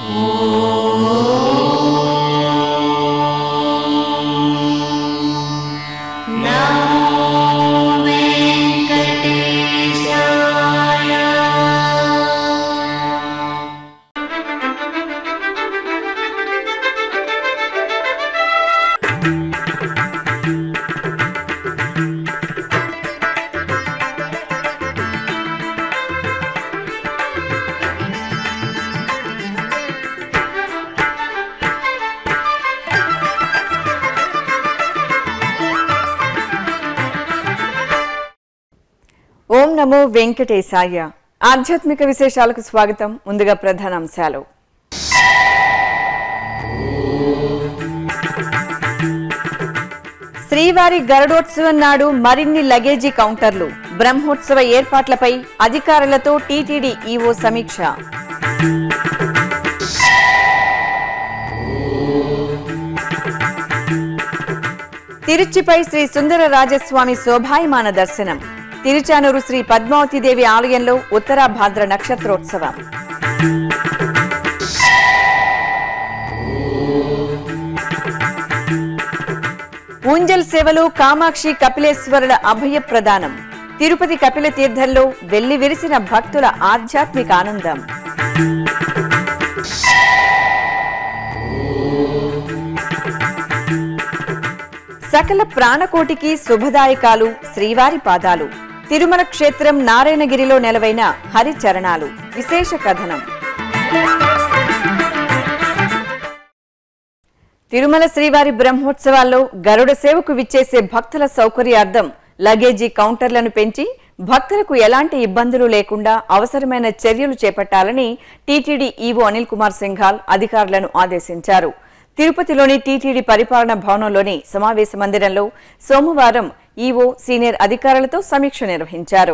ఓం నమో వెంకటేశాయ ఆధ్యాత్మిక విశేషాలకు స్వాగతం ముందుగా ప్రధాన అంశాలు శ్రీవారి గరుడోత్సవం నాడు మరిన్ని లగేజీ కౌంటర్లు బ్రహ్మోత్సవ ఏర్పాట్లపై అధికారులతో టీటీడీ ఈవో సమీక్ష తిరుచిపై శ్రీ సుందర రాజస్వామి శోభాయమాన దర్శనం తిరుచానూరు శ్రీ పద్మావతిదేవి ఆలయంలో ఉత్తరాభాద్ర నక్షత్రోత్సవం ఊంజల్ సేవలు కామాక్షి కపిలేశ్వరుల అభయ ప్రదానం తిరుపతి కపిల తీర్థంలో వెళ్లి విరిసిన భక్తుల ఆధ్యాత్మిక ఆనందం సకల ప్రాణకోటికి శుభదాయకాలు శ్రీవారి పాదాలు తిరుమల క్షేత్రం నారాయణగిరిలో నెలవైన హరిచరణాలు విశేష కథనం తిరుమల శ్రీవారి బ్రహ్మోత్సవాల్లో గరుడ సేవకు విచ్చేసే భక్తుల సౌకర్యార్థం లగేజీ కౌంటర్లను పెంచి భక్తులకు ఎలాంటి ఇబ్బందులు లేకుండా అవసరమైన చర్యలు చేపట్టాలని టీటీడీ ఈవో అనిల్ కుమార్ సింఘాల్ అధికారులను ఆదేశించారు తిరుపతిలోని టీటీడీ పరిపాలన భవనంలోని సమావేశ మందిరంలో సోమవారం ఈవో సీనియర్ అధికారులతో సమీక్ష నిర్వహించారు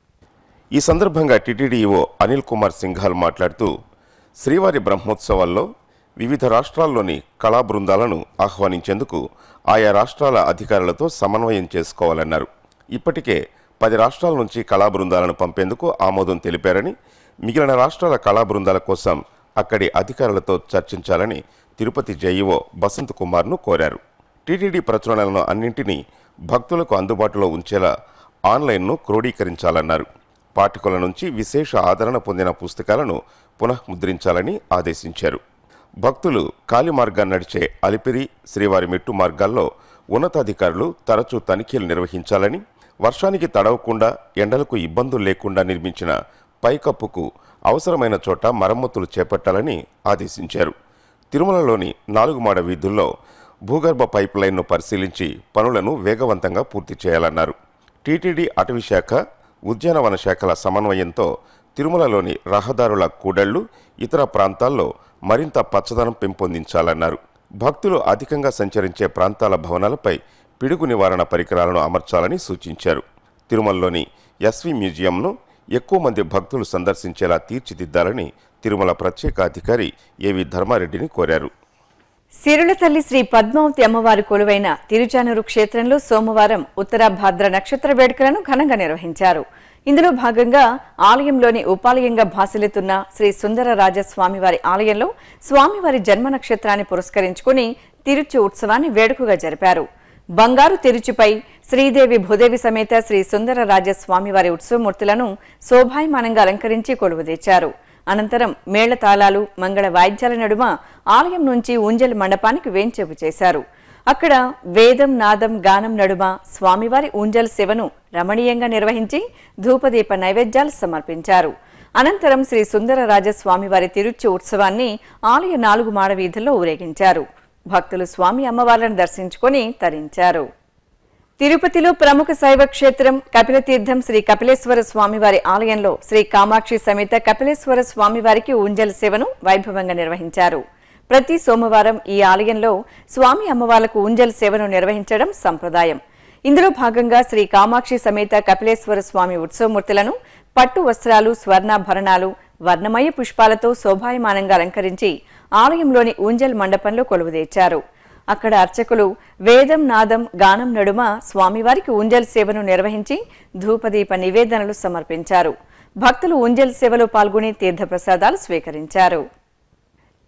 ఈ సందర్భంగా టీటీడీఓ అనిల్ కుమార్ సింఘాల్ మాట్లాడుతూ శ్రీవారి బ్రహ్మోత్సవాల్లో వివిధ రాష్ట్రాల్లోని కళా బృందాలను ఆహ్వానించేందుకు ఆయా రాష్ట్రాల అధికారులతో సమన్వయం చేసుకోవాలన్నారు ఇప్పటికే పది రాష్ట్రాల నుంచి కళా బృందాలను పంపేందుకు ఆమోదం తెలిపారని మిగిలిన రాష్ట్రాల కళా బృందాల కోసం అక్కడి అధికారులతో చర్చించాలని తిరుపతి జేఈఓ బసంత్ కుమార్ను కోరారు టీటీడీ ప్రచురణలను అన్నింటినీ భక్తులకు అందుబాటులో ఉంచేలా ఆన్లైన్ను క్రోడీకరించాలన్నారు పాఠకుల నుంచి విశేష ఆదరణ పొందిన పుస్తకాలను పునఃముద్రించాలని ఆదేశించారు భక్తులు కాలి మార్గాన్ని నడిచే అలిపిరి శ్రీవారి మెట్టు మార్గాల్లో ఉన్నతాధికారులు తరచూ తనిఖీలు నిర్వహించాలని వర్షానికి తడవకుండా ఎండలకు ఇబ్బందులు లేకుండా నిర్మించిన పైకప్పుకు అవసరమైన చోట మరమ్మతులు చేపట్టాలని ఆదేశించారు తిరుమలలోని నాలుగు మాడ వీధుల్లో భూగర్భ పైప్ లైన్ను పరిశీలించి పనులను వేగవంతంగా పూర్తి చేయాలన్నారు టీటీడీ అటవీ శాఖ ఉద్యానవన శాఖల సమన్వయంతో తిరుమలలోని రహదారుల కూడళ్లు ఇతర ప్రాంతాల్లో మరింత పచ్చదనం పెంపొందించాలన్నారు భక్తులు అధికంగా సంచరించే ప్రాంతాల భవనాలపై పిడుగు నివారణ పరికరాలను అమర్చాలని సూచించారు తిరుమలలోని ఎస్వి మ్యూజియంను ఎక్కువ మంది భక్తులు సందర్శించేలా తీర్చిదిద్దాలని తిరుమల ప్రత్యేక అధికారి ఏవి ధర్మారెడ్డిని కోరారు సిరుల తల్లి శ్రీ పద్మావతి అమ్మవారి కొలువైన తిరుచానూరు క్షేత్రంలో సోమవారం ఉత్తరాభాద్ర నక్షత్ర వేడుకలను ఘనంగా నిర్వహించారు ఇందులో భాగంగా ఆలయంలోని ఉపాలయంగా భాసిల్లుతున్న శ్రీ సుందర రాజస్వామివారి ఆలయంలో స్వామివారి జన్మ నక్షత్రాన్ని పురస్కరించుకుని తిరుచి ఉత్సవాన్ని వేడుకగా జరిపారు బంగారు తిరుచిపై శ్రీదేవి భూదేవి సమేత శ్రీ సుందర రాజస్వామివారి ఉత్సవమూర్తులను శోభాయమానంగా అలంకరించి కొలువుదీర్చారు అనంతరం మేళతాళాలు మంగళ వాయిద్యాల నడుమ ఆలయం నుంచి ఊంజల్ మండపానికి వేంచేపు చేశారు అక్కడ వేదం నాదం గానం నడుమ స్వామివారి ఊంజల్ సేవను రమణీయంగా నిర్వహించి ధూపదీప నైవేద్యాలు సమర్పించారు అనంతరం శ్రీ సుందర రాజస్వామివారి తిరుచి ఉత్సవాన్ని ఆలయ నాలుగు మాడ వీధుల్లో ఊరేగించారు భక్తులు స్వామి అమ్మవార్లను దర్శించుకొని తరించారు తిరుపతిలో ప్రముఖ శైవ క్షేత్రం కపిలతీర్థం శ్రీ కపిలేశ్వర స్వామివారి ఆలయంలో శ్రీ కామాక్షి సమేత కపిలేశ్వర స్వామివారికి ఊంజల్ సేవను వైభవంగా నిర్వహించారు ప్రతి సోమవారం ఈ ఆలయంలో స్వామి అమ్మవార్లకు ఊంజల్ సేవను నిర్వహించడం సంప్రదాయం ఇందులో భాగంగా శ్రీ కామాక్షి సమేత కపిలేశ్వర స్వామి ఉత్సవమూర్తులను పట్టు వస్త్రాలు స్వర్ణాభరణాలు వర్ణమయ పుష్పాలతో శోభాయమానంగా అలంకరించి ఆలయంలోని ఊంజల్ మండపంలో కొలువుదీర్చారు అక్కడ అర్చకులు వేదం నాదం గానం నడుమ స్వామివారికి ఊంజల్ సేవను నిర్వహించి ధూపదీప నివేదనలు సమర్పించారు భక్తులు ఊంజల్ సేవలో పాల్గొని తీర్థప్రసాదాలు స్వీకరించారు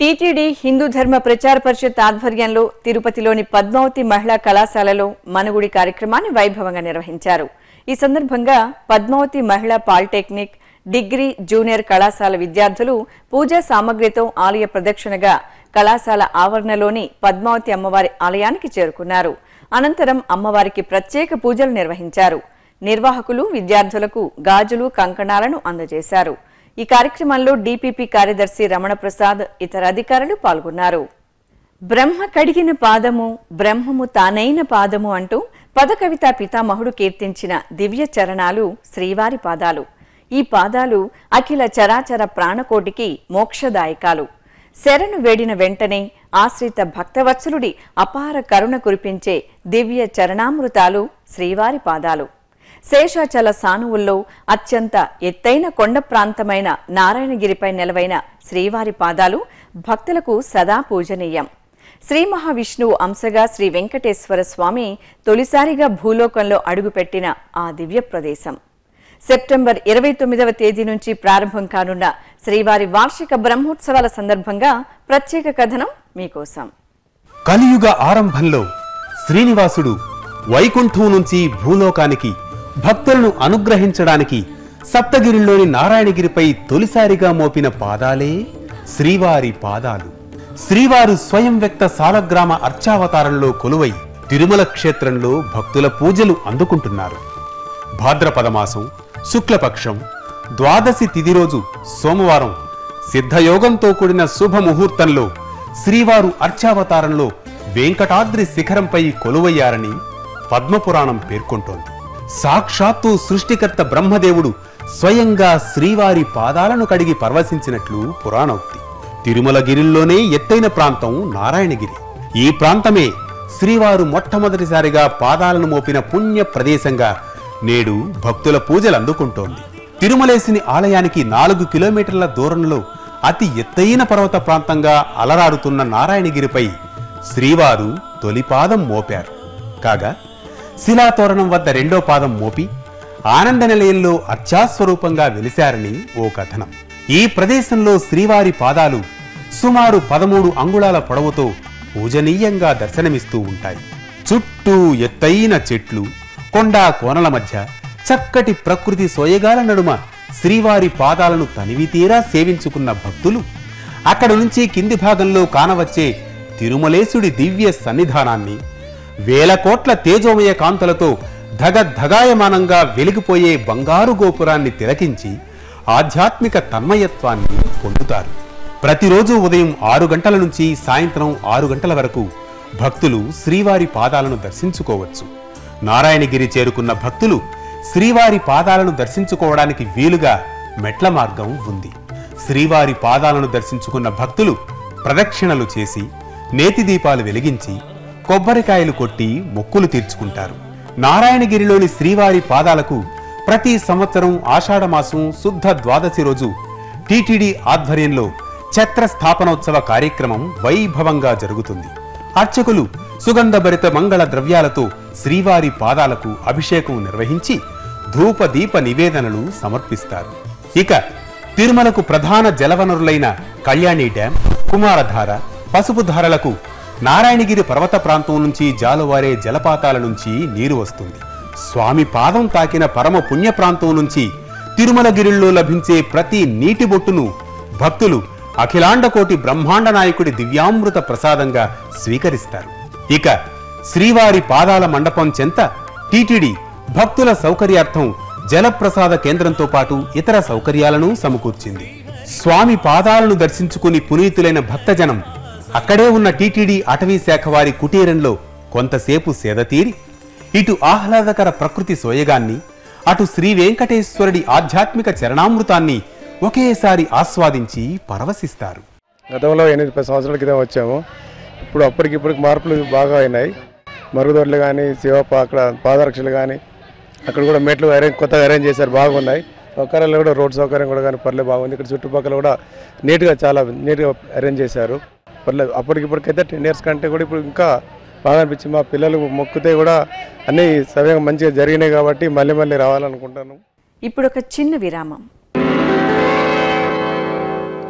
టీటీడీ హిందూ ధర్మ ప్రచార పరిషత్ ఆధ్వర్యంలో తిరుపతిలోని పద్మావతి మహిళా కళాశాలలో మనుగుడి కార్యక్రమాన్ని వైభవంగా నిర్వహించారు ఈ సందర్భంగా పద్మావతి మహిళా పాలిటెక్నిక్ డిగ్రీ జూనియర్ కళాశాల విద్యార్థులు పూజా సామగ్రితో ఆలయ ప్రదక్షిణగా కళాశాల ఆవరణలోని పద్మావతి అమ్మవారి ఆలయానికి చేరుకున్నారు అనంతరం అమ్మవారికి ప్రత్యేక పూజలు నిర్వహించారు నిర్వాహకులు విద్యార్థులకు గాజులు కంకణాలను అందజేశారు ఈ కార్యక్రమంలో డీపీపీ కార్యదర్శి రమణ ప్రసాద్ ఇతర అధికారులు పాల్గొన్నారు బ్రహ్మ కడిగిన పాదము బ్రహ్మము తానైన పాదము అంటూ పదకవితా పితామహుడు కీర్తించిన దివ్య చరణాలు శ్రీవారి పాదాలు ఈ పాదాలు అఖిల చరాచర ప్రాణకోటికి మోక్షదాయకాలు శరణు వేడిన వెంటనే ఆశ్రిత భక్తవత్సలుడి అపార కరుణ కురిపించే దివ్య చరణామృతాలు శ్రీవారి పాదాలు శేషాచల సానువుల్లో అత్యంత ఎత్తైన కొండ ప్రాంతమైన నారాయణగిరిపై నెలవైన శ్రీవారి పాదాలు భక్తులకు సదా పూజనీయం శ్రీ మహావిష్ణువు అంశగా శ్రీ వెంకటేశ్వర స్వామి తొలిసారిగా భూలోకంలో అడుగుపెట్టిన ఆ దివ్య ప్రదేశం సెప్టెంబర్ ఇరవై తొమ్మిదవ తేదీ నుంచి ప్రారంభం కానున్న శ్రీవారి వార్షిక బ్రహ్మోత్సవాల సందర్భంగా ప్రత్యేక కథనం మీకోసం కలియుగ ఆరంభంలో శ్రీనివాసుడు వైకుంఠం నుంచి భూలోకానికి భక్తులను అనుగ్రహించడానికి సప్తగిరిలోని నారాయణగిరిపై తొలిసారిగా మోపిన పాదాలే శ్రీవారి పాదాలు శ్రీవారు స్వయం వ్యక్త సాలగ్రామ అర్చావతారంలో కొలువై తిరుమల క్షేత్రంలో భక్తుల పూజలు అందుకుంటున్నారు భాద్రపద మాసం శుక్లపక్షం ద్వాదశి తిథి రోజు సోమవారం సిద్ధయోగంతో కూడిన శుభ ముహూర్తంలో శ్రీవారు అర్చావతారంలో వెంకటాద్రి శిఖరంపై కొలువయ్యారని పద్మపురాణం పేర్కొంటోంది సాక్షాత్తు సృష్టికర్త బ్రహ్మదేవుడు స్వయంగా శ్రీవారి పాదాలను కడిగి పరవశించినట్లు పురాణోక్తి తిరుమల గిరిల్లోనే ఎత్తైన ప్రాంతం నారాయణగిరి ఈ ప్రాంతమే శ్రీవారు మొట్టమొదటిసారిగా పాదాలను మోపిన పుణ్య ప్రదేశంగా నేడు భక్తుల పూజలు అందుకుంటోంది తిరుమలేసిని ఆలయానికి నాలుగు కిలోమీటర్ల దూరంలో అతి ఎత్తైన పర్వత ప్రాంతంగా అలరారుతున్న నారాయణగిరిపై శ్రీవారు తొలి పాదం మోపారు కాగా శిలాతోరణం వద్ద రెండో పాదం మోపి ఆనంద నిలయంలో అర్చాస్వరూపంగా వెలిశారని ఓ కథనం ఈ ప్రదేశంలో శ్రీవారి పాదాలు సుమారు పదమూడు అంగుళాల పొడవుతో పూజనీయంగా దర్శనమిస్తూ ఉంటాయి చుట్టూ ఎత్తైన చెట్లు కొండా కోనల మధ్య చక్కటి ప్రకృతి సోయగాల నడుమ శ్రీవారి పాదాలను తనివితీరా సేవించుకున్న భక్తులు అక్కడ నుంచి కింది భాగంలో కానవచ్చే తిరుమలేశుడి దివ్య సన్నిధానాన్ని వేల కోట్ల తేజోమయ కాంతులతో ధగధగాయమానంగా వెలిగిపోయే బంగారు గోపురాన్ని తిలకించి ఆధ్యాత్మిక తన్మయత్వాన్ని పొందుతారు ప్రతిరోజు ఉదయం ఆరు గంటల నుంచి సాయంత్రం ఆరు గంటల వరకు భక్తులు శ్రీవారి పాదాలను దర్శించుకోవచ్చు నారాయణగిరి చేరుకున్న భక్తులు శ్రీవారి పాదాలను దర్శించుకోవడానికి వీలుగా మెట్ల మార్గం ఉంది శ్రీవారి పాదాలను దర్శించుకున్న భక్తులు ప్రదక్షిణలు చేసి నేతి దీపాలు వెలిగించి కొబ్బరికాయలు కొట్టి మొక్కులు తీర్చుకుంటారు నారాయణగిరిలోని శ్రీవారి పాదాలకు ప్రతి సంవత్సరం ఆషాఢమాసం శుద్ధ ద్వాదశి రోజు టీటీడీ ఆధ్వర్యంలో ఛత్ర స్థాపనోత్సవ కార్యక్రమం వైభవంగా జరుగుతుంది అర్చకులు సుగంధభరిత మంగళ ద్రవ్యాలతో శ్రీవారి పాదాలకు అభిషేకం నిర్వహించి ధూప దీప నివేదనలు సమర్పిస్తారు ఇక తిరుమలకు ప్రధాన జలవనరులైన కళ్యాణి డ్యాం కుమారధార పసుపు ధారలకు నారాయణగిరి పర్వత ప్రాంతం నుంచి జాలువారే జలపాతాల నుంచి నీరు వస్తుంది స్వామి పాదం తాకిన పరమ పుణ్య ప్రాంతం నుంచి తిరుమలగిరిలో లభించే ప్రతి నీటి బొట్టును భక్తులు అఖిలాండకోటి బ్రహ్మాండ నాయకుడి దివ్యామృత ప్రసాదంగా స్వీకరిస్తారు ఇక శ్రీవారి పాదాల మండపం చెంత టీటీడీ భక్తుల సౌకర్యార్థం జలప్రసాద కేంద్రంతో పాటు ఇతర సౌకర్యాలను సమకూర్చింది స్వామి పాదాలను దర్శించుకుని పునీతులైన భక్తజనం అక్కడే ఉన్న టీటీడీ అటవీ శాఖ వారి కుటీరంలో కొంతసేపు సేదతీరి ఇటు ఆహ్లాదకర ప్రకృతి సోయగాన్ని అటు శ్రీ వెంకటేశ్వరుడి ఆధ్యాత్మిక చరణామృతాన్ని ఒకేసారి ఆస్వాదించి పరవశిస్తారు గతంలో ఎనిమిది పది సంవత్సరాల క్రితం వచ్చాము ఇప్పుడు అప్పటికిప్పటికి మార్పులు బాగా అయినాయి మరుగుదొడ్లు కానీ శివ పా- అక్కడ పాదరక్షలు కానీ అక్కడ కూడా మెట్లు అరేంజ్ కొత్తగా అరేంజ్ చేశారు బాగున్నాయి సౌకర్యాలు కూడా రోడ్ సౌకర్యం కూడా కానీ పర్లేదు బాగుంది ఇక్కడ చుట్టుపక్కల కూడా నీట్గా చాలా నీట్గా అరేంజ్ చేశారు పర్లేదు అప్పటికిప్పటికైతే టెన్ ఇయర్స్ కంటే కూడా ఇప్పుడు ఇంకా బాగా అనిపించింది మా పిల్లలు మొక్కితే కూడా అన్నీ సవ్యంగా మంచిగా జరిగినాయి కాబట్టి మళ్ళీ మళ్ళీ రావాలనుకుంటాను ఇప్పుడు ఒక చిన్న విరామం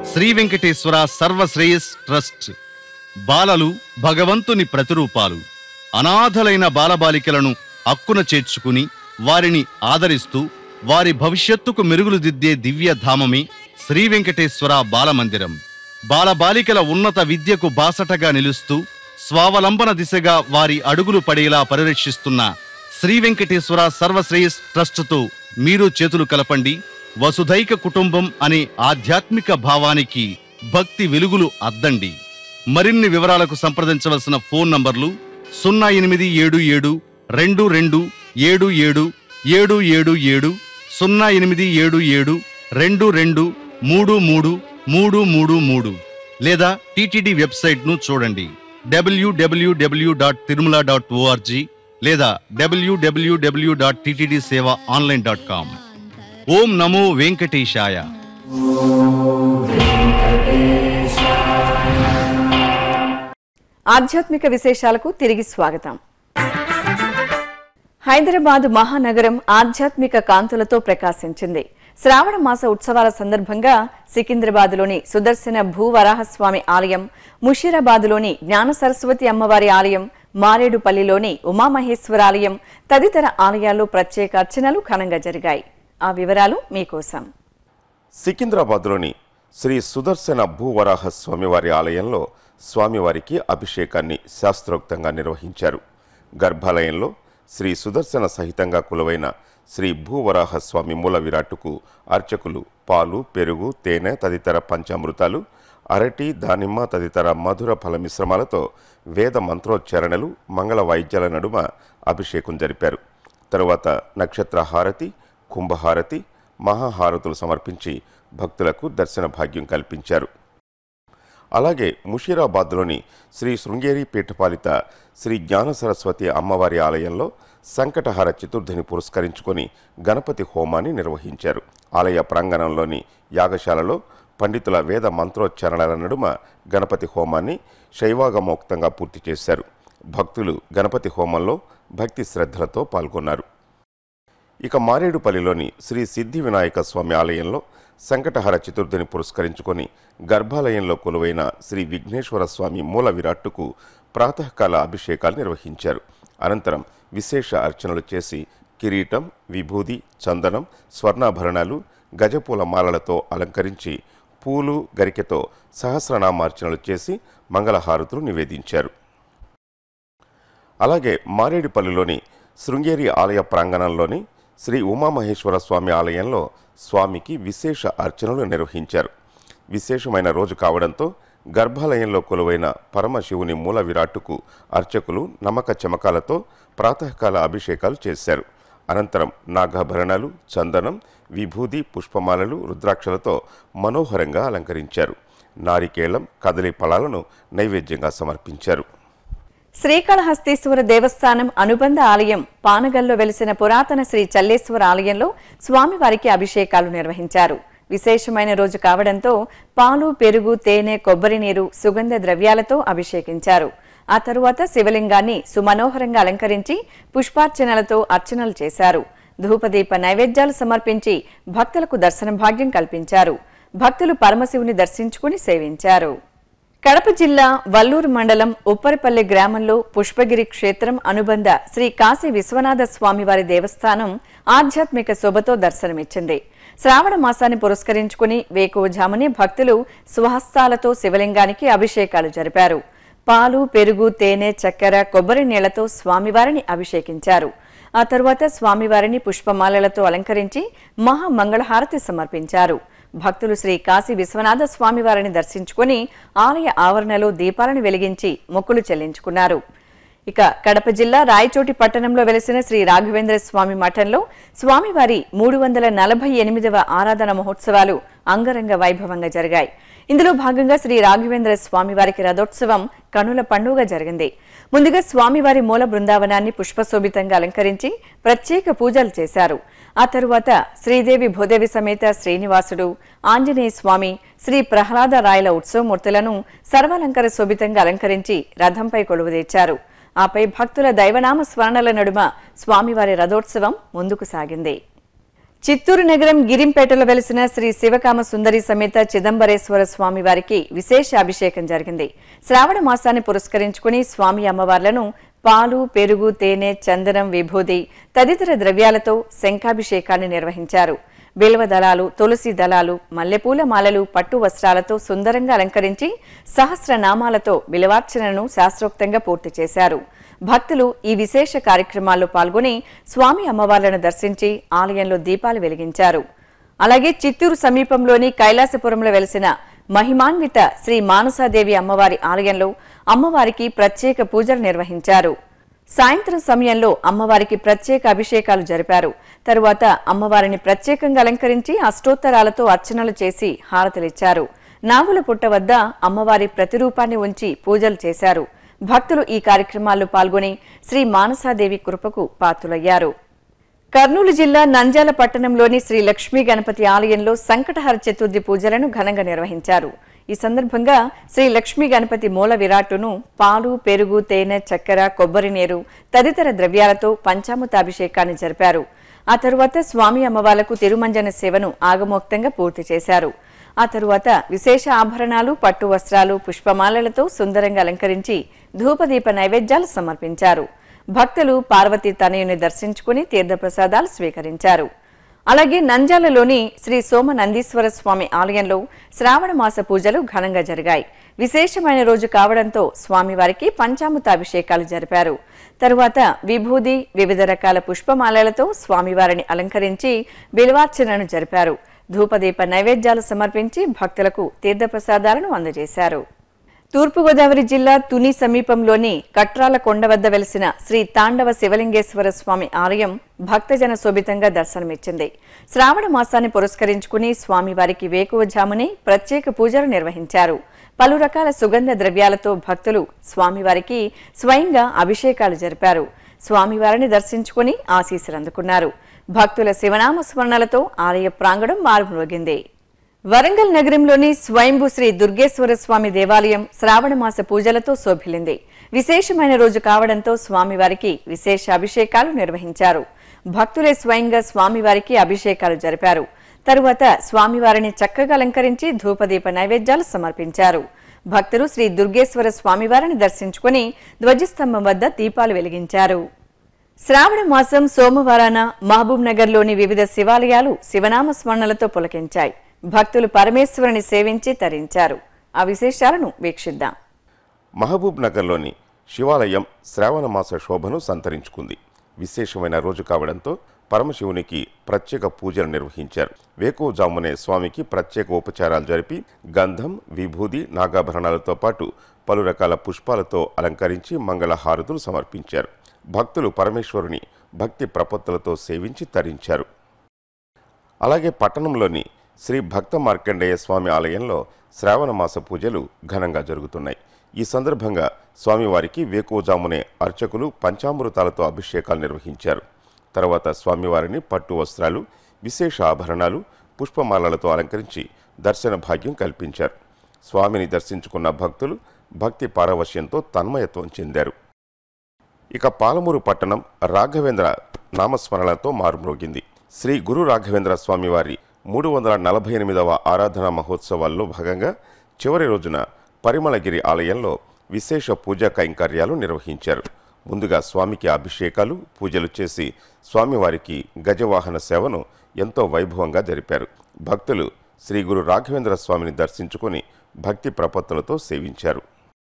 శ్రీ వెంకటేశ్వర సర్వశ్రేయస్ ట్రస్ట్ బాలలు భగవంతుని ప్రతిరూపాలు అనాథలైన బాలబాలికలను అక్కున చేర్చుకుని వారిని ఆదరిస్తూ వారి భవిష్యత్తుకు మెరుగులు దిద్దే దివ్య ధామమే శ్రీ వెంకటేశ్వర బాలమందిరం బాలబాలికల ఉన్నత విద్యకు బాసటగా నిలుస్తూ స్వావలంబన దిశగా వారి అడుగులు పడేలా పరిరక్షిస్తున్న శ్రీ వెంకటేశ్వర సర్వశ్రేయస్ ట్రస్టుతో మీరు చేతులు కలపండి వసుధైక కుటుంబం అనే ఆధ్యాత్మిక భావానికి భక్తి వెలుగులు అద్దండి మరిన్ని వివరాలకు సంప్రదించవలసిన ఫోన్ నంబర్లు సున్నా ఎనిమిది ఏడు ఏడు రెండు రెండు ఏడు ఏడు ఏడు ఏడు ఏడు సున్నా ఎనిమిది ఏడు ఏడు రెండు రెండు మూడు మూడు మూడు మూడు మూడు లేదా టీటీడీ వెబ్సైట్ను చూడండి W W W dot Tirumala dot O R G లేదా W W W dot TTD seva online dot com ఓం నమో వెంకటేశాయ ఆధ్యాత్మిక విశేషాలకు తిరిగి స్వాగతం హైదరాబాద్ మహానగరం ఆధ్యాత్మిక కాంతులతో ప్రకాశించింది శ్రావణ మాస ఉత్సవాల సందర్భంగా సికింద్రాబాద్లోని సుదర్శన భూవరాహస్వామి ఆలయం ముషీరాబాద్లోని జ్ఞాన సరస్వతి అమ్మవారి ఆలయం మారేడుపల్లిలోని ఉమామహేశ్వర ఆలయం తదితర ఆలయాల్లో ప్రత్యేక అర్చనలు ఘనంగా జరిగాయి ఆ వివరాలు మీకోసం సికింద్రాబాద్లోని శ్రీ సుదర్శన భూవరాహ స్వామివారి ఆలయంలో స్వామివారికి అభిషేకాన్ని శాస్త్రోక్తంగా నిర్వహించారు గర్భాలయంలో శ్రీ సుదర్శన సహితంగా కొలువైన శ్రీ భూవరాహ స్వామి మూల విరాట్టుకు అర్చకులు పాలు పెరుగు తేనె తదితర పంచామృతాలు అరటి దానిమ్మ తదితర మధుర ఫల మిశ్రమాలతో వేద మంత్రోచ్చారణలు మంగళ వాయిద్యాల నడుమ అభిషేకం జరిపారు తరువాత నక్షత్ర హారతి కుంభహారతి మహాహారతులు సమర్పించి భక్తులకు దర్శన భాగ్యం కల్పించారు అలాగే ముషీరాబాద్లోని శ్రీ శృంగేరి పీఠపాలిత శ్రీ జ్ఞాన సరస్వతి అమ్మవారి ఆలయంలో సంకటహార చతుర్థిని పురస్కరించుకొని గణపతి హోమాన్ని నిర్వహించారు ఆలయ ప్రాంగణంలోని యాగశాలలో పండితుల వేద మంత్రోచ్చారణల నడుమ గణపతి హోమాన్ని శైవాగమోక్తంగా పూర్తి చేశారు భక్తులు గణపతి హోమంలో భక్తి శ్రద్ధలతో పాల్గొన్నారు ఇక మారేడుపల్లిలోని శ్రీ సిద్ధి వినాయక స్వామి ఆలయంలో సంకటహర చతుర్థిని పురస్కరించుకొని గర్భాలయంలో కొలువైన శ్రీ విఘ్నేశ్వర స్వామి మూల విరాట్టుకు ప్రాతకాల అభిషేకాలు నిర్వహించారు అనంతరం విశేష అర్చనలు చేసి కిరీటం విభూది చందనం స్వర్ణాభరణాలు గజపూల మాలలతో అలంకరించి పూలు గరికెతో సహస్రనామార్చనలు చేసి మంగళహారతులు నివేదించారు అలాగే మారేడుపల్లిలోని శృంగేరి ఆలయ ప్రాంగణంలోని శ్రీ ఉమామహేశ్వర స్వామి ఆలయంలో స్వామికి విశేష అర్చనలు నిర్వహించారు విశేషమైన రోజు కావడంతో గర్భాలయంలో కొలువైన పరమశివుని మూల విరాట్టుకు అర్చకులు నమ్మక చమకాలతో ప్రాతకాల అభిషేకాలు చేశారు అనంతరం నాగాభరణాలు చందనం విభూది పుష్పమాలలు రుద్రాక్షలతో మనోహరంగా అలంకరించారు నారికేళం కదలి ఫలాలను నైవేద్యంగా సమర్పించారు శ్రీకాళహస్తీశ్వర దేవస్థానం అనుబంధ ఆలయం పానగల్లో వెలిసిన పురాతన శ్రీ చల్లేశ్వర ఆలయంలో స్వామివారికి అభిషేకాలు నిర్వహించారు విశేషమైన రోజు కావడంతో పాలు పెరుగు తేనె కొబ్బరి నీరు సుగంధ ద్రవ్యాలతో అభిషేకించారు ఆ తరువాత శివలింగాన్ని సుమనోహరంగా అలంకరించి పుష్పార్చనలతో అర్చనలు చేశారు ధూపదీప నైవేద్యాలు సమర్పించి భక్తులకు దర్శన భాగ్యం కల్పించారు భక్తులు పరమశివుని దర్శించుకుని సేవించారు కడప జిల్లా వల్లూరు మండలం ఉప్పరిపల్లి గ్రామంలో పుష్పగిరి క్షేత్రం అనుబంధ శ్రీ కాశీ విశ్వనాథ స్వామివారి దేవస్థానం ఆధ్యాత్మిక శోభతో దర్శనమిచ్చింది శ్రావణ మాసాన్ని పురస్కరించుకుని వేకువజామునే భక్తులు స్వహస్తాలతో శివలింగానికి అభిషేకాలు జరిపారు పాలు పెరుగు తేనె చక్కెర కొబ్బరి నీళ్లతో స్వామివారిని అభిషేకించారు ఆ తరువాత స్వామివారిని పుష్పమాలలతో అలంకరించి మహామంగళహారతి సమర్పించారు భక్తులు శ్రీ కాశీ విశ్వనాథ స్వామివారిని దర్శించుకుని ఆలయ ఆవరణలో దీపాలను వెలిగించి మొక్కులు చెల్లించుకున్నారు ఇక కడప జిల్లా రాయచోటి పట్టణంలో వెలిసిన శ్రీ రాఘవేంద్ర స్వామి మఠంలో స్వామివారి మూడు వందల నలభై ఎనిమిదవ ఆరాధన మహోత్సవాలు అంగరంగ వైభవంగా జరిగాయి ఇందులో భాగంగా శ్రీ రాఘవేంద్ర స్వామివారికి రథోత్సవం కనుల పండుగ జరిగింది ముందుగా స్వామివారి మూల బృందావనాన్ని పుష్పశోభితంగా అలంకరించి ప్రత్యేక పూజలు చేశారు ఆ తరువాత శ్రీదేవి భూదేవి సమేత శ్రీనివాసుడు ఆంజనేయ స్వామి శ్రీ ప్రహ్లాద రాయల ఉత్సవమూర్తులను సర్వాలంకార శోభితంగా అలంకరించి రథంపై కొలువుదీర్చారు ఆపై భక్తుల దైవనామ స్మరణల నడుమ స్వామివారి రథోత్సవం ముందుకు సాగింది చిత్తూరు నగరం గిరింపేటలో వెలిసిన శ్రీ శివకామ సుందరి సమేత చిదంబరేశ్వర స్వామి వారికి విశేష అభిషేకం జరిగింది శ్రావణ మాసాన్ని పురస్కరించుకుని స్వామి అమ్మవార్లను పాలు పెరుగు తేనె చందనం విభూది తదితర ద్రవ్యాలతో శంఖాభిషేకాన్ని నిర్వహించారు బిల్వ దళాలు తులసి దళాలు మల్లెపూల మాలలు పట్టు వస్త్రాలతో సుందరంగా అలంకరించి సహస్రనామాలతో బిలవార్చనను శాస్త్రోక్తంగా పూర్తి చేశారు భక్తులు ఈ విశేష కార్యక్రమాల్లో పాల్గొని స్వామి అమ్మవార్లను దర్శించి ఆలయంలో దీపాలు వెలిగించారు అలాగే చిత్తూరు సమీపంలోని కైలాసపురంలో వెలిసిన మహిమాన్విత శ్రీ మానసాదేవి అమ్మవారి ఆలయంలో అమ్మవారికి ప్రత్యేక పూజలు నిర్వహించారు సాయంత్రం సమయంలో అమ్మవారికి ప్రత్యేక అభిషేకాలు జరిపారు తరువాత అమ్మవారిని ప్రత్యేకంగా అలంకరించి అష్టోత్తరాలతో అర్చనలు చేసి హారతలిచ్చారు నాగుల పుట్ట వద్ద అమ్మవారి ప్రతిరూపాన్ని ఉంచి పూజలు చేశారు భక్తులు ఈ కార్యక్రమాల్లో పాల్గొని శ్రీ మానసాదేవి కృపకు పాత్రులయ్యారు కర్నూలు జిల్లా నంద్యాల పట్టణంలోని శ్రీ లక్ష్మీ గణపతి ఆలయంలో సంకటహర చతుర్థి పూజలను ఘనంగా నిర్వహించారు ఈ సందర్భంగా శ్రీ లక్ష్మీ గణపతి మూల విరాట్టును పాలు పెరుగు తేనె చక్కెర కొబ్బరి నీరు తదితర ద్రవ్యాలతో పంచామృతాభిషేకాన్ని జరిపారు ఆ తరువాత స్వామి అమ్మవార్లకు తిరుమంజన సేవను ఆగమోక్తంగా పూర్తి చేశారు ఆ తరువాత విశేష ఆభరణాలు పట్టు వస్త్రాలు పుష్పమాలలతో సుందరంగా అలంకరించి ధూపదీప నైవేద్యాలు సమర్పించారు భక్తులు పార్వతీ తనయుని దర్శించుకుని తీర్థప్రసాదాలు స్వీకరించారు అలాగే నంద్యాలలోని శ్రీ సోమ నందీశ్వర స్వామి ఆలయంలో శ్రావణ మాస పూజలు ఘనంగా జరిగాయి విశేషమైన రోజు కావడంతో స్వామివారికి పంచామృతాభిషేకాలు జరిపారు తరువాత విభూది వివిధ రకాల పుష్పమాలలతో స్వామివారిని అలంకరించి బిల్వార్చనను జరిపారు ధూపదీప నైవేద్యాలు సమర్పించి భక్తులకు తీర్థప్రసాదాలను అందజేశారు తూర్పుగోదావరి జిల్లా తుని సమీపంలోని కట్రాల కొండ వద్ద వెలిసిన శ్రీ తాండవ శివలింగేశ్వర స్వామి ఆలయం భక్తజన శోభితంగా దర్శనమిచ్చింది శ్రావణ మాసాన్ని పురస్కరించుకుని స్వామివారికి వేకువజామునే ప్రత్యేక పూజలు నిర్వహించారు పలు రకాల సుగంధ ద్రవ్యాలతో భక్తులు స్వామివారికి స్వయంగా అభిషేకాలు జరిపారు స్వామివారిని దర్శించుకుని ఆశీస్సులు అందుకున్నారు భక్తుల శివనామ స్మరణలతో ఆలయ ప్రాంగణం మారుమ్రోగింది వరంగల్ నగరంలోని స్వయంభూ శ్రీ దుర్గేశ్వర స్వామి దేవాలయం శ్రావణ మాస పూజలతో శోభిల్లింది విశేషమైన రోజు కావడంతో స్వామివారికి విశేష అభిషేకాలు నిర్వహించారు భక్తులే స్వయంగా స్వామివారికి అభిషేకాలు జరిపారు తరువాత స్వామివారిని చక్కగా అలంకరించి ధూపదీప నైవేద్యాలు సమర్పించారు భక్తులు శ్రీ దుర్గేశ్వర స్వామివారిని దర్శించుకుని ధ్వజస్తంభం వద్ద దీపాలు వెలిగించారు శ్రావణ మాసం సోమవారాన మహబూబ్ నగర్లోని వివిధ శివాలయాలు శివనామ స్మరణలతో పులకించాయి భక్తులు పరమేశ్వరుని సేవించి తరించారు ఆ విశేషాలను వీక్షిద్దాం మహబూబ్ నగర్లోని శివాలయం శ్రావణ మాస శోభను సంతరించుకుంది విశేషమైన రోజు కావడంతో పరమశివునికి ప్రత్యేక పూజలు నిర్వహించారు వేకువజామునే స్వామికి ప్రత్యేక ఉపచారాలు జరిపి గంధం విభూది నాగాభరణాలతో పాటు పలు రకాల పుష్పాలతో అలంకరించి మంగళ హారతులు సమర్పించారు భక్తులు పరమేశ్వరుని భక్తి ప్రపత్తులతో సేవించి తరించారు అలాగే పట్టణంలోని శ్రీ భక్త మార్కండేయ స్వామి ఆలయంలో శ్రావణ మాస పూజలు ఘనంగా జరుగుతున్నాయి ఈ సందర్భంగా స్వామివారికి వేకువజామునే అర్చకులు పంచామృతాలతో అభిషేకాలు నిర్వహించారు తర్వాత స్వామివారిని పట్టు వస్త్రాలు విశేష ఆభరణాలు పుష్పమాలలతో అలంకరించి దర్శన భాగ్యం కల్పించారు స్వామిని దర్శించుకున్న భక్తులు భక్తి పారవశ్యంతో తన్మయత్వం చెందారు ఇక పాలమూరు పట్టణం రాఘవేంద్ర నామస్మరణలతో మారుమ్రోగింది శ్రీ గురు రాఘవేంద్ర స్వామివారి మూడు వందల నలభై ఎనిమిదవ ఆరాధన మహోత్సవాల్లో భాగంగా చివరి రోజున పరిమళగిరి ఆలయంలో విశేష పూజా కైంకర్యాలు నిర్వహించారు ముందుగా స్వామికి అభిషేకాలు పూజలు చేసి స్వామివారికి గజవాహన సేవను ఎంతో వైభవంగా జరిపారు భక్తులు శ్రీ గురు రాఘవేంద్ర స్వామిని దర్శించుకొని భక్తి ప్రపత్తులతో సేవించారు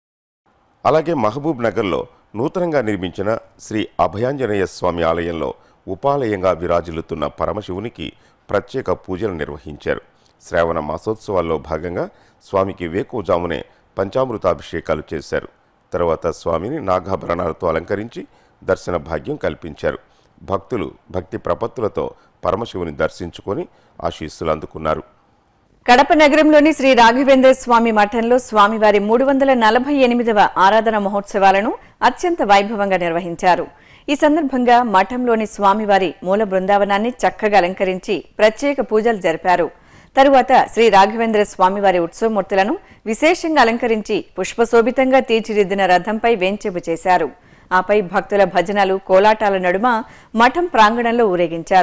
అలాగే మహబూబ్ నగర్లో నూతనంగా నిర్మించిన శ్రీ అభయాంజనేయ స్వామి ఆలయంలో ఉపాలయంగా విరాజిల్లుతున్న పరమశివునికి ప్రత్యేక పూజలు నిర్వహించారు శ్రావణ మాసోత్సవాల్లో భాగంగా స్వామికి వేకువజామునే పంచామృతాభిషేకాలు చేశారు తర్వాత స్వామిని నాగాభరణాలతో అలంకరించి దర్శన భాగ్యం కల్పించారు భక్తులు భక్తి ప్రపత్తులతో పరమశివుని దర్శించుకొని ఆశీస్సులు అందుకున్నారు కడప నగరంలోని శ్రీ రాఘవేంద్ర స్వామి మఠంలో స్వామివారి మూడు వందల నలభై ఎనిమిదవ ఆరాధన మహోత్సవాలను అత్యంత వైభవంగా నిర్వహించారు ఈ సందర్భంగా మఠంలోని స్వామివారి మూల బృందావనాన్ని చక్కగా అలంకరించి ప్రత్యేక పూజలు జరిపారు తరువాత శ్రీ రాఘవేంద్ర స్వామివారి ఉత్సవమూర్తులను విశేషంగా అలంకరించి పుష్పశోభితంగా తీర్చిదిద్దిన రథంపై వేంచెపు చేశారు ఆపై భక్తుల భజనలు కోలాటాల నడుమ మఠం ప్రాంగణంలో ఊరేగించారు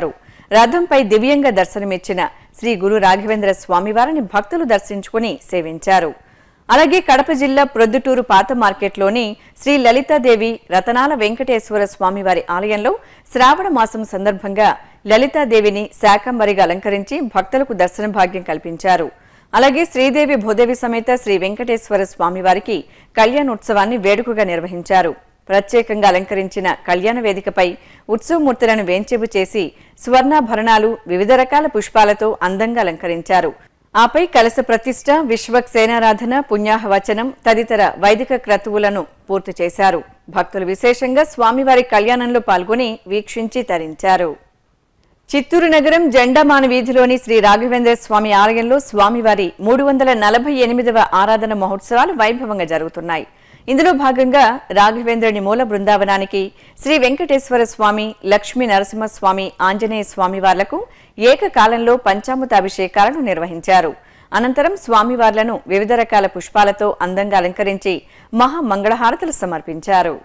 రథంపై దివ్యంగా దర్శనమిచ్చిన శ్రీ గురు రాఘవేంద్ర స్వామివారిని భక్తులు దర్శించుకుని సేవించారు అలాగే కడప జిల్లా ప్రొద్దుటూరు పాత మార్కెట్లోని శ్రీ లలితాదేవి రతనాల వెంకటేశ్వర స్వామివారి ఆలయంలో శ్రావణ మాసం సందర్భంగా లలితాదేవిని శాకంబరిగా అలంకరించి భక్తులకు దర్శన భాగ్యం కల్పించారు అలాగే శ్రీదేవి భూదేవి సమేత శ్రీ వెంకటేశ్వర స్వామివారికి కళ్యాణోత్సవాన్ని వేడుకగా నిర్వహించారు ప్రత్యేకంగా అలంకరించిన కళ్యాణ వేదికపై ఉత్సవమూర్తులను వేంచేపు చేసి స్వర్ణాభరణాలు వివిధ రకాల పుష్పాలతో అందంగా అలంకరించారు ఆపై కలశ ప్రతిష్ట విశ్వక్ సేనారాధన పుణ్యాహవచనం తదితర వైదిక క్రతువులను పూర్తి చేశారు భక్తులు విశేషంగా స్వామివారి కళ్యాణంలో పాల్గొని వీక్షించి తరించారు చిత్తూరు నగరం జెండామాన వీధిలోని శ్రీ రాఘవేంద్ర స్వామి ఆలయంలో స్వామివారి మూడు వందల నలభై ఎనిమిదవ ఆరాధన మహోత్సవాలు వైభవంగా జరుగుతున్నాయి ఇందులో భాగంగా రాఘవేంద్రుని మూల బృందావనానికి శ్రీ వెంకటేశ్వర స్వామి లక్ష్మీ నరసింహస్వామి ఆంజనేయ స్వామి వార్లకు ఏకకాలంలో పంచామృత అభిషేకాలను నిర్వహించారు అనంతరం స్వామివార్లను వివిధ రకాల పుష్పాలతో అందంగా అలంకరించి మహామంగళహారతులు సమర్పించారు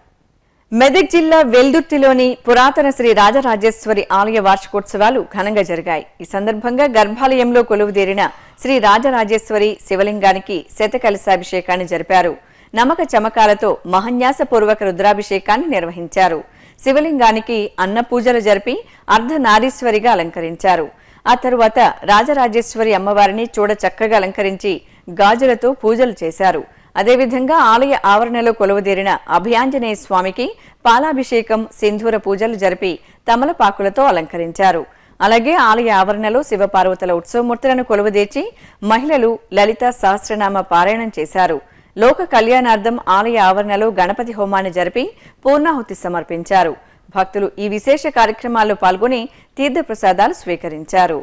మెదక్ జిల్లా వెల్దుర్తిలోని పురాతన శ్రీ రాజరాజేశ్వరి ఆలయ వార్షికోత్సవాలు ఘనంగా జరిగాయి ఈ సందర్భంగా గర్భాలయంలో కొలువుదీరిన శ్రీ రాజరాజేశ్వరి శివలింగానికి శతకలశాభిషేకాన్ని జరిపారు నమక చమకాలతో మహన్యాసపూర్వక రుద్రాభిషేకాన్ని నిర్వహించారు శివలింగానికి అన్న పూజలు జరిపి అర్ధనారీశ్వరిగా అలంకరించారు ఆ తరువాత రాజరాజేశ్వరి అమ్మవారిని చూడ చక్కగా అలంకరించి గాజులతో పూజలు చేశారు అదేవిధంగా ఆలయ ఆవరణలో కొలువుదీరిన అభయాంజనేయ స్వామికి పాలాభిషేకం సింధూర పూజలు జరిపి తమలపాకులతో అలంకరించారు అలాగే ఆలయ ఆవరణలో శివపార్వతుల ఉత్సవమూర్తులను కొలువుదీర్చి మహిళలు లలిత సహస్రనామ పారాయణం చేశారు లోక కళ్యాణార్థం ఆలయ ఆవరణలో గణపతి హోమాన్ని జరిపి పూర్ణాహుతి సమర్పించారు భక్తులు ఈ విశేష కార్యక్రమాల్లో పాల్గొని తీర్థప్రసాదాలు స్వీకరించారు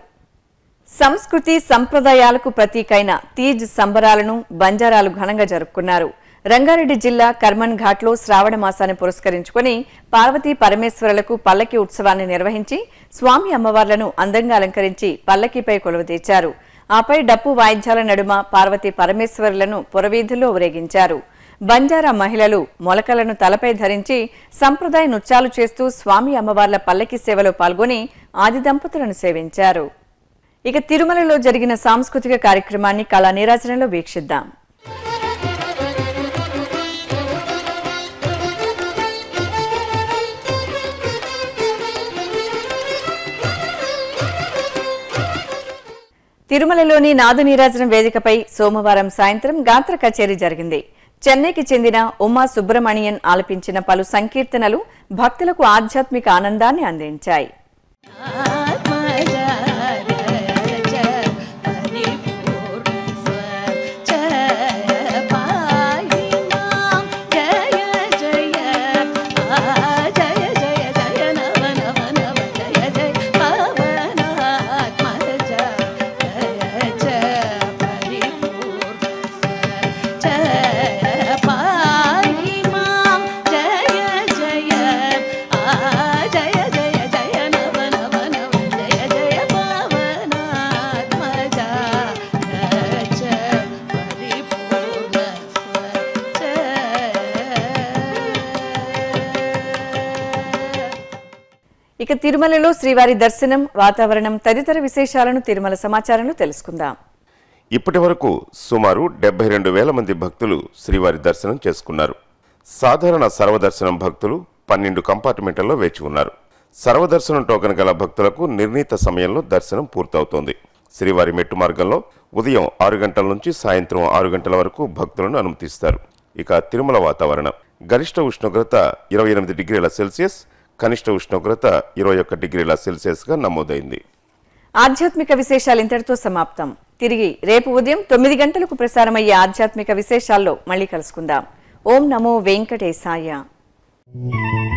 సంస్కృతి సంప్రదాయాలకు ప్రతీకైన తీజ్ సంబరాలను బంజారాలు ఘనంగా జరుపుకున్నారు రంగారెడ్డి జిల్లా కర్మన్ ఘాట్లో శ్రావణ మాసాన్ని పురస్కరించుకుని పార్వతీ పరమేశ్వరులకు పల్లకి ఉత్సవాన్ని నిర్వహించి స్వామి అమ్మవార్లను అందంగా అలంకరించి పల్లకీపై కొలువుదీర్చారు ఆపై డప్పు వాయిద్యాల నడుమ పార్వతీ పరమేశ్వరులను పురవీధుల్లో ఊరేగించారు బంజారా మహిళలు మొలకలను తలపై ధరించి సంప్రదాయ నృత్యాలు చేస్తూ స్వామి అమ్మవార్ల పల్లకి సేవలో పాల్గొని ఆది దంపతులను సేవించారు ఇక తిరుమలలో జరిగిన సాంస్కృతిక కార్యక్రమాన్ని కళా నీరాజనంలో వీక్షిద్దాం తిరుమలలోని నాదు నీరాజనం వేదికపై సోమవారం సాయంత్రం గాత్ర కచేరీ జరిగింది చెన్నైకి చెందిన ఉమా సుబ్రమణియన్ ఆలపించిన పలు సంకీర్తనలు భక్తులకు ఆధ్యాత్మిక ఆనందాన్ని అందించాయి ఇక తిరుమలలో శ్రీవారి దర్శనం వాతావరణం తదితర విశేషాలను తిరుమల సమాచారంలో తెలుసుకుందాం ఇప్పటి వరకు సుమారు డెబ్బై రెండు వేల మంది భక్తులు శ్రీవారి దర్శనం చేసుకున్నారు సాధారణ సర్వదర్శనం భక్తులు పన్నెండు కంపార్ట్మెంట్లలో వేచి ఉన్నారు సర్వదర్శనం టోకెన్ గల భక్తులకు నిర్ణీత సమయంలో దర్శనం పూర్తవుతోంది శ్రీవారి మెట్టు మార్గంలో ఉదయం ఆరు గంటల నుంచి సాయంత్రం ఆరు గంటల వరకు భక్తులను అనుమతిస్తారు ఇక తిరుమల వాతావరణం గరిష్ట ఉష్ణోగ్రత ఇరవై ఎనిమిది డిగ్రీల సెల్సియస్ కనిష్ట ఉష్ణోగ్రత ఇరవై ఒక్క డిగ్రీల సెల్సియస్గా నమోదైంది ఆధ్యాత్మిక విశేషాలు ఇంతటితో సమాప్తం తిరిగి రేపు ఉదయం తొమ్మిది గంటలకు ప్రసారమయ్యే ఆధ్యాత్మిక విశేషాల్లో మళ్ళీ కలుసుకుందాం ఓం నమో వెంకటేశాయ